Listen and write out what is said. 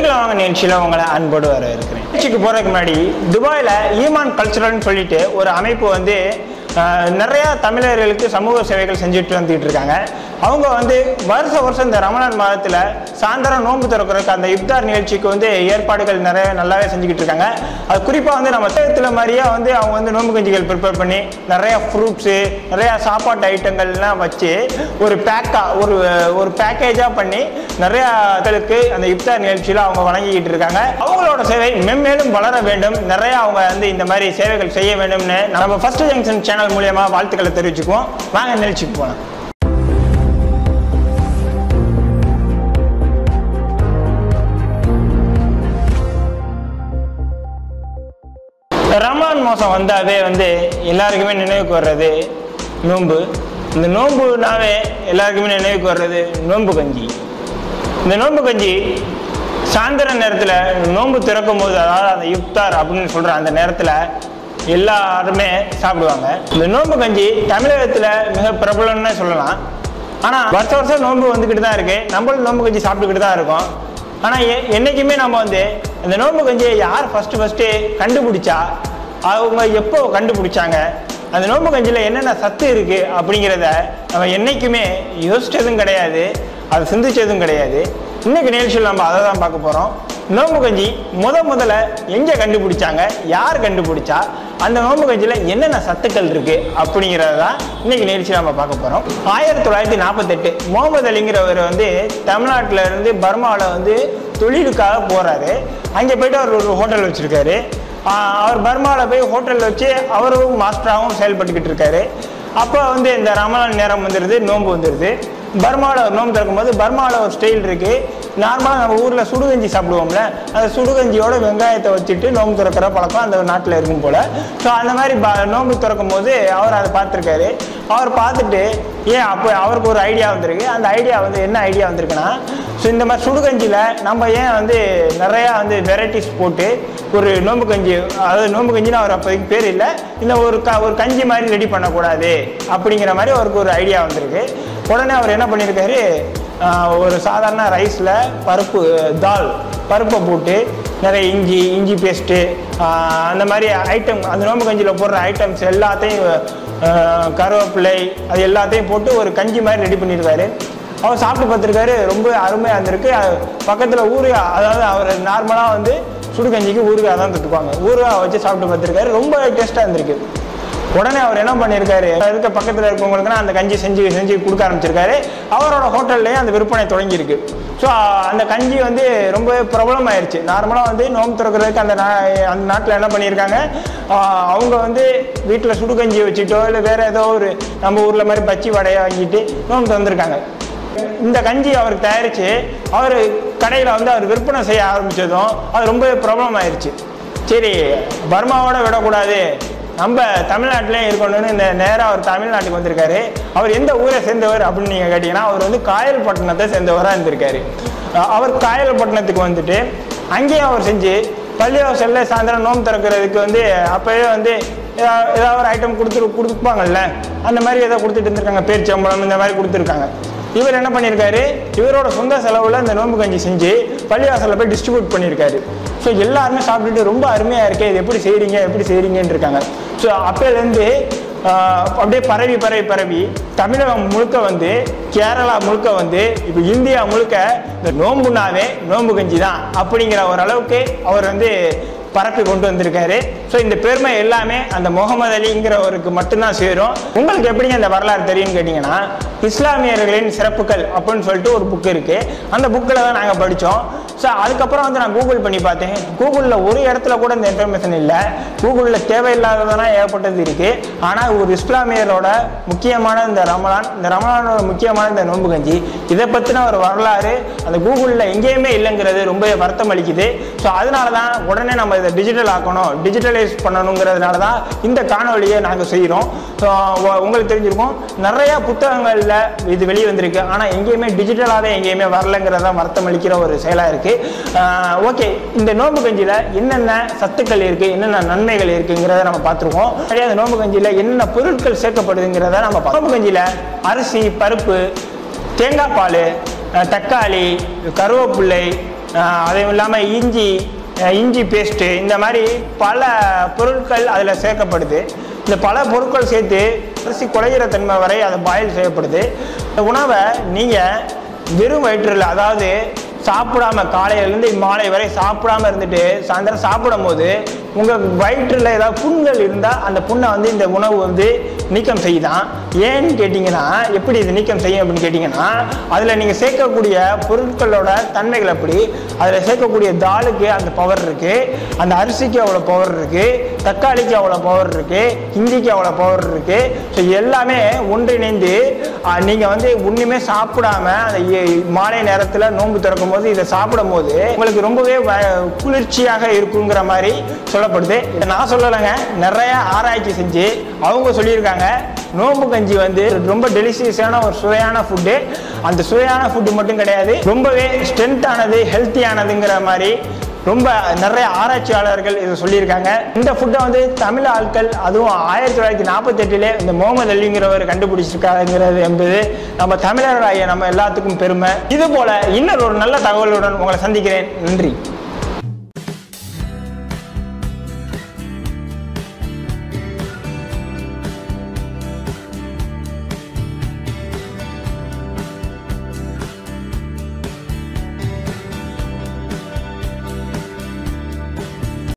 தெரிஞ்சுக்கலாம் வாங்க நிகழ்ச்சியில் உங்களை அன்போடு வர இருக்கிறேன் நிகழ்ச்சிக்கு போகிறதுக்கு முன்னாடி துபாயில் ஈமான் கல்ச்சுரல்னு சொல்லிட்டு ஒரு அமைப்பு வந்து ஆஹ், நிறைய தமிழர்களுக்கு சமூக சேவைகள் செஞ்சுட்டு வந்துட்டு இருக்காங்க அவங்க வந்து வருஷ வருஷம் இந்த ரமணான் மாதத்தில் சாயந்தரம் நோன்பு திறக்கிறதுக்கு அந்த இப்தார் நிகழ்ச்சிக்கு வந்து ஏற்பாடுகள் நிறைய நல்லாவே செஞ்சுக்கிட்டு இருக்காங்க அது குறிப்பாக வந்து நம்ம சேலத்தில் மாதிரியே வந்து அவங்க வந்து நோன்பு கஞ்சிகள் ப்ரிப்பேர் பண்ணி நிறைய ஃப்ரூட்ஸு நிறைய சாப்பாட்டு ஐட்டங்கள்லாம் வச்சு ஒரு பேக்காக ஒரு ஒரு பேக்கேஜாக பண்ணி நிறைய மக்களுக்கு அந்த இப்தார் நிகழ்ச்சியில் அவங்க வழங்கிக்கிட்டு இருக்காங்க அவங்களோட சேவை மென்மேலும் வளர வேண்டும் நிறைய அவங்க வந்து இந்த மாதிரி சேவைகள் செய்ய வேண்டும்னு நம்ம ஃபர்ஸ்ட் ஜங்ஷன் சேனல் மூலியமா வாழ்த்துக்களை தெரிவிச்சுக்குவோம் வாங்க நிகழ்ச்சிக்கு போகலாம் ரமலான் மாதம் வந்தாவே வந்து எல்லாருக்குமே நினைவுக்கு வர்றது நோன்பு இந்த நோன்புனாவே எல்லாருக்குமே நினைவுக்கு வர்றது நோன்பு கஞ்சி இந்த நோன்பு கஞ்சி சாயந்தர நேரத்தில் நோன்பு திறக்கும் போது அதாவது அந்த இஃப்தார் அப்படின்னு சொல்கிற அந்த நேரத்தில் எல்லாருமே சாப்பிடுவாங்க இந்த நோன்பு கஞ்சி தமிழகத்தில் மிக பிரபலம்னு சொல்லலாம் ஆனால் வருஷம் வருஷம் நோன்பு வந்துக்கிட்டு தான் இருக்குது நம்மளும் நோன்பு கஞ்சி சாப்பிட்டுக்கிட்டு தான் இருக்கோம் ஆனால் எ என்றைக்குமே நம்ம வந்து இந்த நோன்பு கஞ்சியை யார் ஃபஸ்ட்டு ஃபஸ்ட்டு கண்டுபிடிச்சா அவங்க எப்போ கண்டுபிடிச்சாங்க அந்த நோன்பு கஞ்சியில் என்னென்ன சத்து இருக்குது அப்படிங்கிறத நம்ம என்றைக்குமே யோசிச்சதும் கிடையாது அதை சிந்திச்சதும் கிடையாது இன்னைக்கு நிகழ்ச்சியில் நம்ம அதை தான் பார்க்க போகிறோம் நோன்பு கஞ்சி முத முதல்ல எங்கே கண்டுபிடிச்சாங்க யார் கண்டுபிடிச்சா அந்த நோன்பு கஞ்சியில் என்னென்ன சத்துக்கள் இருக்குது அப்படிங்கிறத தான் இன்னைக்கு நிகழ்ச்சியில் நம்ம பார்க்க போகிறோம் ஆயிரத்தி தொள்ளாயிரத்தி நாற்பத்தெட்டு முகமது அலிங்கிறவர் வந்து தமிழ்நாட்டில் இருந்து பர்மாவில் வந்து தொழிலுக்காக போகிறாரு அங்கே போயிட்டு அவர் ஒரு ஹோட்டல் வச்சுருக்காரு அவர் பர்மாவில் போய் ஹோட்டல் வச்சு அவரும் மாஸ்டராகவும் செயல்பட்டுக்கிட்டு இருக்காரு அப்போ வந்து இந்த ரமலான் நேரம் வந்துடுது நோன்பு வந்துடுது பர்மாவில் ஒரு நோன்பு திறக்கும் போது பர்மாவில் ஒரு ஸ்டைல் இருக்குது நார்மலாக நம்ம ஊரில் சுடுகஞ்சி சாப்பிடுவோம்ல அந்த சுடுகஞ்சியோட வெங்காயத்தை வச்சுட்டு நோன்பு திறக்கிற பழக்கம் அந்த நாட்டில் இருக்கும் போல் ஸோ அந்த மாதிரி ப நோன்பு திறக்கும் போது அவர் அதை பார்த்துருக்காரு அவர் பார்த்துட்டு ஏன் அப்போ அவருக்கு ஒரு ஐடியா வந்திருக்கு அந்த ஐடியா வந்து என்ன ஐடியா வந்திருக்குன்னா ஸோ இந்த மாதிரி சுடுகஞ்சியில் நம்ம ஏன் வந்து நிறையா வந்து வெரைட்டிஸ் போட்டு ஒரு நோம்பு கஞ்சி அதாவது நோம்பு கஞ்சின்னு அவர் அப்போதைக்கு பேர் இல்லை இந்த ஒரு க ஒரு கஞ்சி மாதிரி ரெடி பண்ணக்கூடாது அப்படிங்கிற மாதிரி அவருக்கு ஒரு ஐடியா வந்திருக்கு உடனே அவர் என்ன பண்ணியிருக்காரு ஆஹ், ஒரு சாதாரண ரைஸில் பருப்பு தால் பருப்பை போட்டு நிறைய இஞ்சி இஞ்சி பேஸ்ட்டு அந்த மாதிரி ஐட்டம் அந்த நோம்பு கஞ்சியில் போடுற ஐட்டம்ஸ் எல்லாத்தையும் ஆஹ், கருவேப்பிலை அது எல்லாத்தையும் போட்டு ஒரு கஞ்சி மாதிரி ரெடி பண்ணியிருக்காரு அவர் சாப்பிட்டு பார்த்துருக்காரு ரொம்ப அருமையாக இருந்திருக்கு பக்கத்தில் ஊறுகாய் அதாவது அவர் நார்மலாக வந்து சுடுகஞ்சிக்கு ஊறுகாய் தான் தொட்டுக்குவாங்க ஊறுகாய் வச்சு சாப்பிட்டு பார்த்துருக்காரு ரொம்ப டேஸ்ட்டாக இருந்திருக்கு உடனே அவர் என்ன பண்ணியிருக்காரு இருக்க பக்கத்தில் இருக்கவங்களுக்குனா அந்த கஞ்சி செஞ்சு செஞ்சு கொடுக்க ஆரம்பிச்சிருக்காரு அவரோட ஹோட்டல்லையே அந்த விற்பனை தொடங்கியிருக்கு ஸோ அந்த கஞ்சி வந்து ரொம்ப பிரபலமாயிருச்சு நார்மலாக வந்து நோம்பு திறக்கிறதுக்கு அந்த நா- அந்த நாட்டில் என்ன பண்ணியிருக்காங்க ஆஹ் அவங்க வந்து வீட்டில் சுடுகஞ்சி வச்சுட்டோ இல்லை வேறு ஏதோ ஒரு நம்ம ஊரில் மாதிரி பச்சி வடையை வாங்கிட்டு நோம்பு திறந்துருக்காங்க இந்த கஞ்சி அவருக்கு தயாரித்து அவர் கடையில் வந்து அவர் விற்பனை செய்ய ஆரம்பித்ததும் அது ரொம்ப பிரபலம் ஆயிடுச்சு சரி பர்மாவோட விடக்கூடாது நம்ம தமிழ்நாட்டிலே இருக்கணும்னு இந்த நேராக அவர் தமிழ்நாட்டுக்கு வந்திருக்காரு அவர் எந்த ஊரை சேர்ந்தவர் அப்படின்னு நீங்கள் கேட்டிங்கன்னா அவர் வந்து காயல்பட்டினத்தை சேர்ந்தவராக இருந்திருக்காரு அஹ் அவர் காயல்பட்டினத்துக்கு வந்துட்டு அங்கேயும் அவர் செஞ்சு பள்ளிவாசலில் சாயந்தரம் நோம்பு திறக்கிறதுக்கு வந்து அப்போவே வந்து ஏதாவது ஏதாவது ஒரு ஐட்டம் கொடுத்துரு கொடுப்பாங்கல்ல அந்த மாதிரி ஏதோ கொடுத்துட்டு இருந்திருக்காங்க பேரிச்சம்பழம் இந்த மாதிரி கொடுத்துருக்காங்க இவர் என்ன பண்ணியிருக்காரு இவரோட சொந்த செலவில் இந்த நோன்பு கஞ்சி செஞ்சு பள்ளிவாசலில் போய் டிஸ்ட்ரிபியூட் பண்ணியிருக்காரு ஸோ எல்லாருமே சாப்பிட்டுட்டு ரொம்ப அருமையாக இருக்கே இது எப்படி செய்கிறீங்க எப்படி செய்கிறீங்கன்னு இருக்காங்க ஸோ அப்போலேருந்து அப்படியே பரவி பரவி பரவி தமிழகம் முழுக்க வந்து கேரளா முழுக்க வந்து இப்போ இந்தியா முழுக்க இந்த நோம்புனாவே நோன்பு கஞ்சி தான் அப்படிங்கிற ஒரு அளவுக்கு அவர் வந்து பரப்பி கொண்டு வந்திருக்காரு ஸோ இந்த பெருமை எல்லாமே அந்த முகமது அலிங்கிறவருக்கு மட்டும்தான் சேரும் உங்களுக்கு எப்படிங்க இந்த வரலாறு தெரியும்னு கேட்டிங்கன்னா இஸ்லாமியர்களின் சிறப்புகள் அப்படின்னு சொல்லிட்டு ஒரு புக் இருக்குது அந்த புக்கில் தான் நாங்கள் படித்தோம் ஸோ அதுக்கப்புறம் வந்து நான் கூகுள் பண்ணி பார்த்தேன் கூகுளில் ஒரு இடத்துல கூட இந்த இன்ஃபர்மேஷன் இல்லை கூகுளில் தேவையில்லாததெல்லாம் ஏகப்பட்டது இருக்குது ஆனால் ஒரு இஸ்லாமியரோட முக்கியமான இந்த ரமலான் இந்த ரமலானோட முக்கியமான இந்த நோன்பு கஞ்சி இதை பற்றின ஒரு வரலாறு அந்த கூகுளில் எங்கேயுமே இல்லைங்கிறது ரொம்ப வருத்தம் அளிக்குது ஸோ அதனால தான் உடனே நம்ம இதை டிஜிட்டல் ஆக்கணும் டிஜிட்டலைஸ் பண்ணணுங்கிறதுனால தான் இந்த காணொலியை நாங்கள் செய்கிறோம் ஸோ உங்களுக்கு தெரிஞ்சிருக்கும் நிறையா புத்தகங்களில் இது வெளியே வந்திருக்கு ஆனால் எங்கேயுமே டிஜிட்டலாகவே எங்கேயுமே வரலங்கிறது தான் வருத்தம் அளிக்கிற ஒரு செயலாக இருக்குது ஓகே இந்த நோன்பு கஞ்சியில் என்னென்ன சத்துக்கள் இருக்குது என்னென்ன நன்மைகள் இருக்குங்கிறத நம்ம பார்த்துருக்கோம் நிறைய அந்த நோன்பு கஞ்சியில் என்னென்ன பொருட்கள் சேர்க்கப்படுதுங்கிறத நம்ம பார்ப்போம். நோன்பு கஞ்சியில் அரிசி பருப்பு தேங்காய் பால் அஹ், தக்காளி கருவேப்பிள்ளை ஆஹ் அதுவும் இல்லாமல் இஞ்சி அஹ் இஞ்சி பேஸ்ட்டு இந்த மாதிரி பல பொருட்கள் அதில் சேர்க்கப்படுது இந்த பல பொருட்கள் சேர்த்து அரிசி குறையிற தன்மை வரை அதை பாயில் செய்யப்படுது இந்த உணவை நீங்கள் வெறும் வயிற்றில் அதாவது சாப்பிடாம காலையிலேருந்து மாலை வரை சாப்பிடாம இருந்துட்டு சாயந்தரம் சாப்பிடும் போது உங்கள் வயிற்றில் ஏதாவது புண்கள் இருந்தால் அந்த புண்ணை வந்து இந்த உணவு வந்து நீக்கம் செய்யுதான் ஏன்னு கேட்டிங்கன்னா எப்படி இது நீக்கம் செய்யும் அப்படின்னு கேட்டிங்கன்னா அதில் நீங்கள் சேர்க்கக்கூடிய பொருட்களோட தன்மைகள் அப்படி அதில் சேர்க்கக்கூடிய தாலுக்கு அந்த பவர் இருக்குது அந்த அரிசிக்கு அவ்வளோ பவர் இருக்குது தக்காளிக்கு அவ்வளோ பவர் இருக்குது ஹிந்திக்கு அவ்வளோ பவர் இருக்குது ஸோ எல்லாமே ஒன்றிணைந்து நீங்கள் வந்து ஒன்றுமே சாப்பிடாம அந்த இ- மாலை நேரத்தில் நோன்பு திறக்கும் போது இதை சாப்பிடும் போது உங்களுக்கு ரொம்பவே வ- குளிர்ச்சியாக இருக்குங்கிற மாதிரி சொல்லப்படுது இதை நான் சொல்லலைங்க நிறைய ஆராய்ச்சி செஞ்சு அவங்க சொல்லியிருக்காங்க நோம்பு கஞ்சி வந்து ரொம்ப டெலிஷியஸான ஒரு சுவையான ஃபுட்டு அந்த சுவையான ஃபுட்டு மட்டும் கிடையாது ரொம்பவே ஸ்ட்ரென்த்தானது ஹெல்த்தியானதுங்கிற மாதிரி ரொம்ப நிறைய ஆராய்ச்சியாளர்கள் இதை சொல்லியிருக்காங்க இந்த ஃபுட்டை வந்து தமிழ் ஆட்கள் அதுவும் ஆயிரத்தி தொள்ளாயிரத்தி நாற்பத்தெட்டிலே இந்த முகமது அலிங்கிறவர் கண்டுபிடிச்சிருக்காங்கிறது என்பது நம்ம தமிழராகிய நம்ம எல்லாத்துக்கும் பெருமை இது போல இன்னொரு ஒரு நல்ல தகவலுடன் உங்களை சந்திக்கிறேன் நன்றி